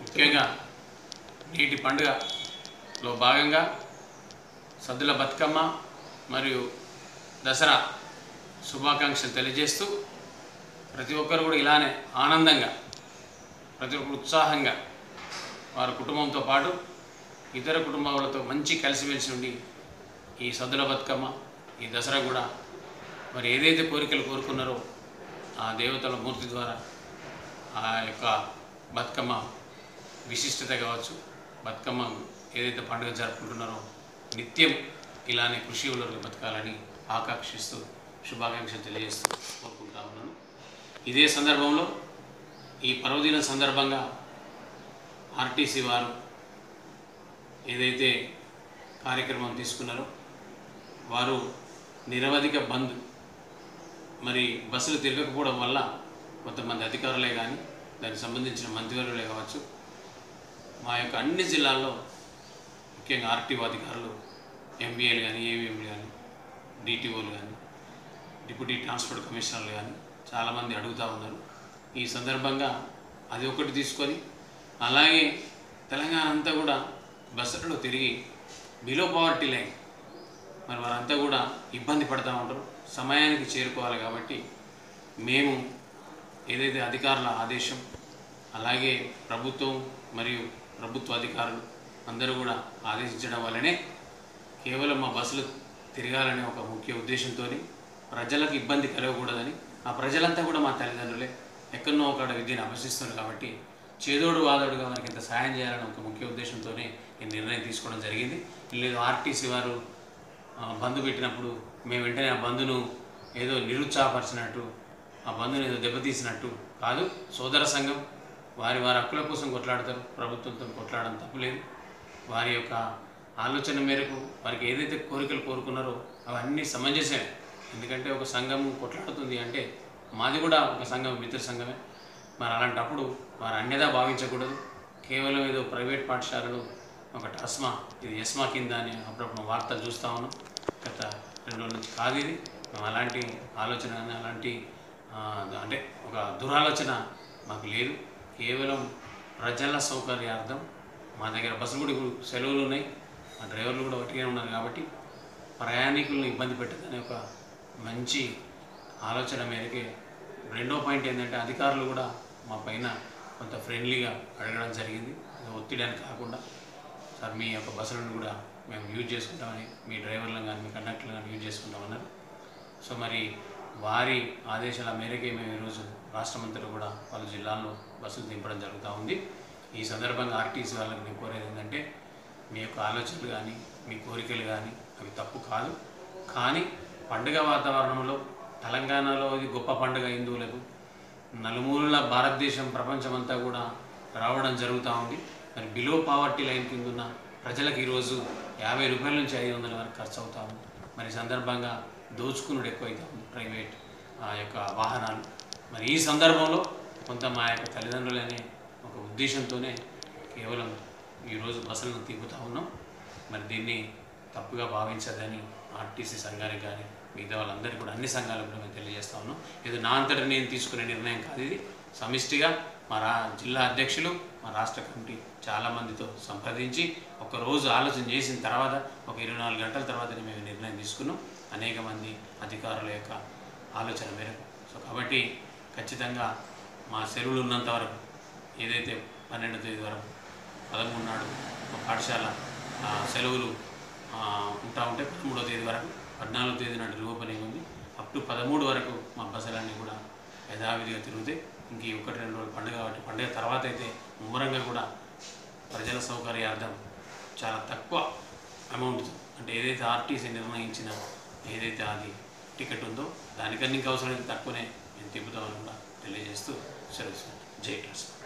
ముఖ్యంగా నేటి పండుగలో భాగంగా సద్దుల బతుకమ్మ మరియు దసరా శుభాకాంక్షలు తెలియజేస్తూ ప్రతి ఒక్కరు కూడా ఇలానే ఆనందంగా ప్రతి ఒక్కరు ఉత్సాహంగా వారి కుటుంబంతో పాటు ఇతర కుటుంబాలతో మంచి కలిసిమెలిసి ఉండి ఈ సద్దుల బతుకమ్మ ఈ దసరా కూడా మరి ఏదైతే కోరికలు కోరుకున్నారో ఆ దేవతల మూర్తి ద్వారా ఆ యొక్క బతుకమ్మ విశిష్టత కావచ్చు బతుకమ్మ ఏదైతే పండుగ జరుపుకుంటున్నారో నిత్యం ఇలానే కృషి ఉలరుగా బతకాలని ఆకాంక్షిస్తూ శుభాకాంక్షలు తెలియజేస్తూ కోరుకుంటా ఉన్నాను ఇదే సందర్భంలో ఈ పర్వదినం సందర్భంగా ఆర్టీసీ వారు ఏదైతే కార్యక్రమం తీసుకున్నారో వారు నిరవధిక బంద్ మరి బస్సులు తిరగకపోవడం వల్ల కొంతమంది అధికారులే కానీ దానికి సంబంధించిన మంత్రివర్యులే కావచ్చు మా యొక్క అన్ని జిల్లాల్లో ముఖ్యంగా ఆర్టీఓ అధికారులు ఎంబీఏలు కానీ ఏవిఎంలు కానీ డిటిఓలు కానీ డిప్యూటీ ట్రాన్స్పోర్ట్ కమిషనర్లు కానీ చాలామంది అడుగుతూ ఉన్నారు ఈ సందర్భంగా అది ఒకటి తీసుకొని అలాగే తెలంగాణ అంతా కూడా బస్సులలో తిరిగి బిలో పవర్టీ లైన్ మరి వారంతా కూడా ఇబ్బంది పడుతూ ఉంటారు సమయానికి చేరుకోవాలి కాబట్టి మేము ఏదైతే అధికారుల ఆదేశం అలాగే ప్రభుత్వం మరియు ప్రభుత్వ అధికారులు అందరూ కూడా ఆదేశించడం వల్లనే కేవలం మా బస్సులు తిరగాలనే ఒక ముఖ్య ఉద్దేశంతో ప్రజలకు ఇబ్బంది కలగకూడదని ఆ ప్రజలంతా కూడా మా తల్లిదండ్రులే ఎక్కడనో ఒకడ విద్యను అభ్యసిస్తున్నారు కాబట్టి చేదోడు వాదోడుగా మనకి ఇంత సాయం చేయాలని ఒక ముఖ్య ఉద్దేశంతోనే ఈ నిర్ణయం తీసుకోవడం జరిగింది లేదు ఆర్టీసీ వారు ఆ, బంధు పెట్టినప్పుడు మేము వెంటనే ఆ బంధును ఏదో నిరుత్సాహపరిచినట్టు ఆ బంధుని ఏదో దెబ్బతీసినట్టు కాదు సోదర సంఘం వారి వారి హక్కుల కోసం కొట్లాడతారు ప్రభుత్వంతో కొట్లాడడం తప్పులేదు వారి యొక్క ఆలోచన మేరకు వారికి ఏదైతే కోరికలు కోరుకున్నారో అవన్నీ సమంజసమే ఎందుకంటే ఒక సంఘం కొట్లాడుతుంది అంటే మాది కూడా ఒక సంఘం మిత్ర సంఘమే మరి అలాంటప్పుడు వారు అన్యదా భావించకూడదు కేవలం ఏదో ప్రైవేట్ పాఠశాలలు ఒక టస్మా ఇది ఎస్మా కింద అని అప్పుడప్పుడు వార్తలు చూస్తూ ఉన్నాం గత రెండు రోజుల నుంచి కాదు ఇది మేము అలాంటి ఆలోచన కానీ అలాంటి ఆ, అంటే ఒక దురాలోచన మాకు లేదు కేవలం ప్రజల సౌకర్యార్థం మా దగ్గర బస్సులు కూడా ఇప్పుడు సెలవులు ఉన్నాయి మా డ్రైవర్లు కూడా ఒకటిగా ఉన్నారు కాబట్టి ప్రయాణికులను ఇబ్బంది పెట్టదని ఒక మంచి ఆలోచన మేరకే రెండో పాయింట్ ఏంటంటే అధికారులు కూడా మా పైన కొంత ఫ్రెండ్లీగా అడగడం జరిగింది అది ఒత్తిడి అని కాకుండా సార్ మీ యొక్క బస్సులను కూడా మేము యూజ్ చేసుకుంటామని మీ డ్రైవర్లను కానీ మీ కండక్టర్లు కానీ యూజ్ చేసుకుంటామన్నారు సో మరి వారి ఆదేశాల మేరకే మేము ఈరోజు రాష్ట్రమంతటా కూడా వాళ్ళ జిల్లాల్లో బస్సులు దింపడం జరుగుతూ ఉంది ఈ సందర్భంగా ఆర్టీసీ వాళ్ళకి నేను కోరేది ఏంటంటే మీ యొక్క ఆలోచనలు కానీ మీ కోరికలు కానీ అవి తప్పు కాదు కానీ పండుగ వాతావరణంలో తెలంగాణలో ఇది గొప్ప పండుగ హిందువులకు నలుమూలల భారతదేశం ప్రపంచమంతా కూడా రావడం జరుగుతూ ఉంది మరి బిలో పావర్టీ లైన్ కింద ఉన్న ప్రజలకు ఈరోజు యాభై రూపాయల నుంచి ఐదు వందల వరకు ఖర్చు అవుతా ఉంది మరి ఈ సందర్భంగా దోచుకునుడు ఎక్కువైతా ఉంది ప్రైవేట్ ఆ యొక్క వాహనాలు మరి ఈ సందర్భంలో కొంత మా యొక్క తల్లిదండ్రులనే ఒక ఉద్దేశంతోనే కేవలం ఈరోజు బస్సులను తిప్పుతూ ఉన్నాం మరి దీన్ని తప్పుగా భావించదని ఆర్టీసీ సంఘానికి కానీ మిగతా వాళ్ళందరికీ కూడా అన్ని సంఘాలకు కూడా మేము తెలియజేస్తా ఉన్నాం ఇది నా అంతటా నేను తీసుకునే నిర్ణయం కాదు ఇది సమిష్టిగా మా రా జిల్లా అధ్యక్షులు మా రాష్ట్ర కమిటీ చాలామందితో సంప్రదించి ఒక రోజు ఆలోచన చేసిన తర్వాత ఒక ఇరవై నాలుగు గంటల తర్వాతనే మేము నిర్ణయం తీసుకున్నాం అనేక మంది అధికారుల యొక్క ఆలోచన మేరకు సో కాబట్టి ఖచ్చితంగా మా సెలవులు ఉన్నంత వరకు ఏదైతే పన్నెండో తేదీ వరకు పదమూడు నాడు మా పాఠశాల ఆ, సెలవులు ఆ, ఉంటా ఉంటే పదమూడో తేదీ వరకు పద్నాలుగో తేదీ నాడు రీఓపెనింగ్ ఉంది అప్ టు పదమూడు వరకు మా బస్సులన్నీ కూడా యథావిధిగా తిరుగుతాయి ఇంక ఈ ఒకటి రెండు రోజులు పండుగ కాబట్టి పండుగ తర్వాత అయితే ముమ్మరంగా కూడా ప్రజల సౌకర్యార్థం చాలా తక్కువ అమౌంట్ అంటే ఏదైతే ఆర్టీసీ నిర్ణయించిన ఏదైతే అది టికెట్ ఉందో దానికన్నా ఇంకా అవసరమైతే తక్కువనే మేము తిప్పుతామని కూడా తెలియజేస్తూ సెలవు జై ట్రస్ట్